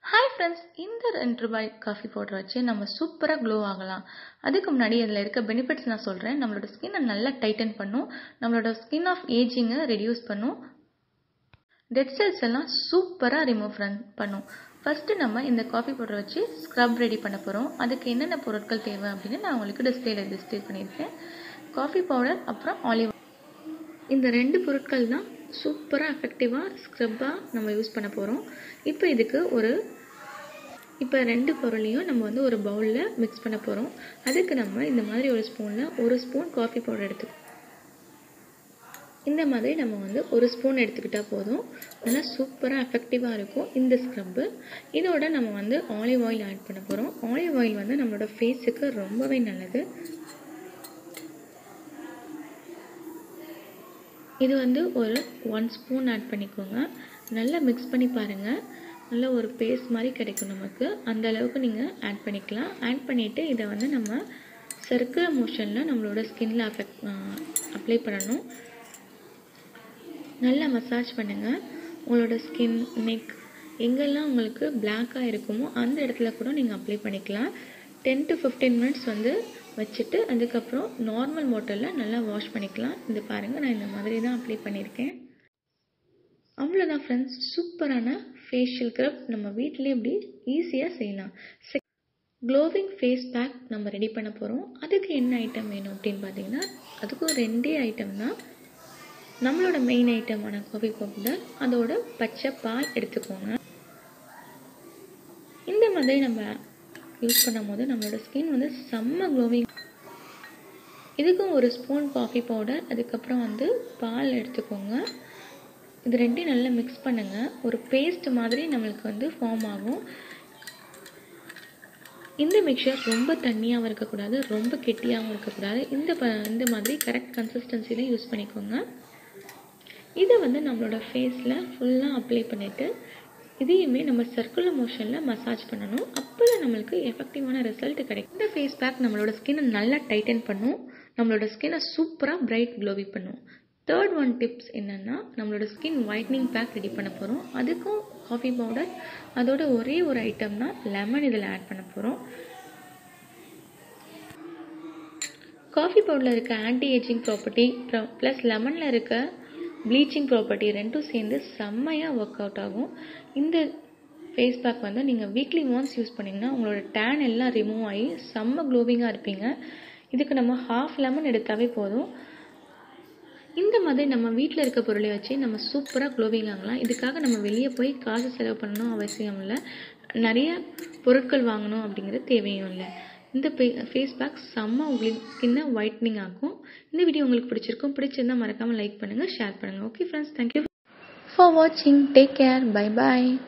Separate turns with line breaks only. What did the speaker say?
hi friends இந்த ரெண்டு ரூபாய் காஃபி பவுடர் வச்சு நம்ம சூப்பராக க்ளோ ஆகலாம் அதுக்கு முன்னாடி அதில் இருக்க பெனிஃபிட்ஸ் நான் சொல்கிறேன் நம்மளோட ஸ்கின்னை நல்லா டைட்டன் பண்ணும் நம்மளோட ஸ்கின் ஆஃப் ஏஜிங்கை ரெடியூஸ் பண்ணும் டெட் செல்ஸ் எல்லாம் சூப்பராக ரிமூவ் பண்ணும் ஃபஸ்ட்டு நம்ம இந்த காஃபி பவுடர் வச்சு ஸ்க்ரப் ரெடி பண்ண போகிறோம் அதுக்கு என்னென்ன பொருட்கள் தேவை அப்படின்னு நான் உங்களுக்கு டிஸ்பிளேல டிஸ்பிளே பண்ணியிருக்கேன் காஃபி பவுடர் அப்புறம் ஆலிவ் இந்த ரெண்டு பொருட்கள் தான் சூப்பராக எஃபெக்டிவாக ஸ்க்ரப்பாக நம்ம யூஸ் பண்ண போகிறோம் இப்போ இதுக்கு ஒரு இப்போ ரெண்டு பொருளையும் நம்ம வந்து ஒரு பவுலில் மிக்ஸ் பண்ண போகிறோம் அதுக்கு நம்ம இந்த மாதிரி ஒரு ஸ்பூனில் ஒரு ஸ்பூன் காஃபி பவுடர் எடுத்து இந்த மாதிரி நம்ம வந்து ஒரு ஸ்பூன் எடுத்துக்கிட்டால் போதும் நல்லா சூப்பராக எஃபெக்டிவாக இருக்கும் இந்த ஸ்க்ரப்பு இதோட நம்ம வந்து ஆலிவ் ஆயில் ஆட் பண்ண போகிறோம் ஆலிவ் ஆயில் வந்து நம்மளோட ஃபேஸுக்கு ரொம்பவே நல்லது இது வந்து ஒரு ஒன் ஸ்பூன் ஆட் பண்ணிக்கோங்க நல்லா மிக்ஸ் பண்ணி பாருங்கள் நல்ல ஒரு பேஸ்ட் மாதிரி கிடைக்கும் நமக்கு அந்த அளவுக்கு நீங்கள் ஆட் பண்ணிக்கலாம் ஆட் பண்ணிவிட்டு இதை வந்து நம்ம சர்க்குலர் மோஷனில் நம்மளோட ஸ்கின்ல அஃபெக்ட் அப்ளை பண்ணணும் நல்லா மசாஜ் பண்ணுங்கள் உங்களோட ஸ்கின் நெக் எங்கெல்லாம் உங்களுக்கு பிளாக்காக இருக்குமோ அந்த இடத்துல கூட நீங்கள் அப்ளை பண்ணிக்கலாம் டென் டு ஃபிஃப்டீன் மினிட்ஸ் வந்து வச்சுட்டு அதுக்கப்புறம் நார்மல் வாட்டரில் நல்லா வாஷ் பண்ணிக்கலாம் இது பாருங்கள் நான் இந்த மாதிரி தான் அப்ளை பண்ணியிருக்கேன் அவ்வளோதான் ஃப்ரெண்ட்ஸ் சூப்பரான ஃபேஷியல் ஸ்க்ரப் நம்ம வீட்டிலே இப்படி ஈஸியாக செய்யலாம் க்ளோவிங் ஃபேஸ் பேக் நம்ம ரெடி பண்ண போகிறோம் அதுக்கு என்ன ஐட்டம் வேணும் அப்படின்னு பார்த்தீங்கன்னா அதுக்கும் ரெண்டே ஐட்டம் தான் நம்மளோட மெயின் ஐட்டமான காஃபி பவுடர் அதோட பச்சை பால் எடுத்துக்கோங்க இந்த மாதிரி நம்ம யூஸ் பண்ணும் போது நம்மளோட ஸ்கின் வந்து செம்ம க்ளோவிங் இதுக்கும் ஒரு ஸ்பூன் காஃபி பவுடர் அதுக்கப்புறம் வந்து பால் எடுத்துக்கோங்க இது ரெண்டையும் நல்லா மிக்ஸ் பண்ணுங்கள் ஒரு பேஸ்ட் மாதிரி நம்மளுக்கு வந்து ஃபார்ம் ஆகும் இந்த மிக்சர் ரொம்ப தண்ணியாகவும் இருக்கக்கூடாது ரொம்ப கெட்டியாகவும் இருக்கக்கூடாது இந்த ப இந்த மாதிரி கரெக்ட் கன்சிஸ்டன்சியில் யூஸ் பண்ணிக்கோங்க இதை வந்து நம்மளோட ஃபேஸில் ஃபுல்லாக அப்ளை பண்ணிவிட்டு இதையுமே நம்ம சர்க்குலர் மோஷனில் மசாஜ் பண்ணணும் அப்போ தான் நம்மளுக்கு எஃபெக்டிவான ரிசல்ட் கிடைக்கும் இந்த ஃபேஸ் பேக் நம்மளோட ஸ்கின்னை நல்லா டைட்டன் பண்ணும் நம்மளோட ஸ்கின்னை சூப்பராக பிரைட் க்ளோவி பண்ணும் தேர்ட் ஒன் டிப்ஸ் என்னென்னா நம்மளோட ஸ்கின் ஒயிட்னிங் பேக் ரெடி பண்ண போகிறோம் அதுக்கும் காஃபி பவுடர் அதோட ஒரே ஒரு ஐட்டம் தான் லெமன் இதில் ஆட் பண்ண போகிறோம் காஃபி பவுடரில் இருக்க ஆன்டி ஏஜிங் ப்ராப்பர்ட்டி ப்ளஸ் லெமனில் இருக்க ப்ளீச்சிங் ப்ராப்பர்ட்டி ரெண்டும் சேர்ந்து செம்மையாக ஒர்க் அவுட் ஆகும் இந்த ஃபேஸ் பேக் வந்து நீங்கள் வீக்லி ஒன்ஸ் யூஸ் பண்ணிங்கன்னா உங்களோட டேன் எல்லாம் ரிமூவ் ஆகி செம்ம க்ளோவிங்காக இருப்பீங்க இதுக்கு நம்ம ஹாஃப் லெமன் எடுத்தாவே போதும் இந்த மாதிரி நம்ம வீட்டில் இருக்க பொருளை வச்சு நம்ம சூப்பராக க்ளோவிங் ஆகலாம் இதுக்காக நம்ம வெளியே போய் காசு செலவு பண்ணணும் அவசியம் இல்லை நிறைய பொருட்கள் வாங்கணும் அப்படிங்கிறது தேவையும் இல்லை இந்த ஃபேஸ் பேக் செம்ம உங்களுக்கு ஸ்கின்னை ஒயிட்னிங் ஆகும் இந்த வீடியோ உங்களுக்கு பிடிச்சிருக்கும் பிடிச்சிருந்தா மறக்காமல் லைக் பண்ணுங்கள் ஷேர் பண்ணுங்கள் ஓகே ஃப்ரெண்ட்ஸ் தேங்க்யூ ஃபார் வாட்சிங் டேக் கேர் பை பாய்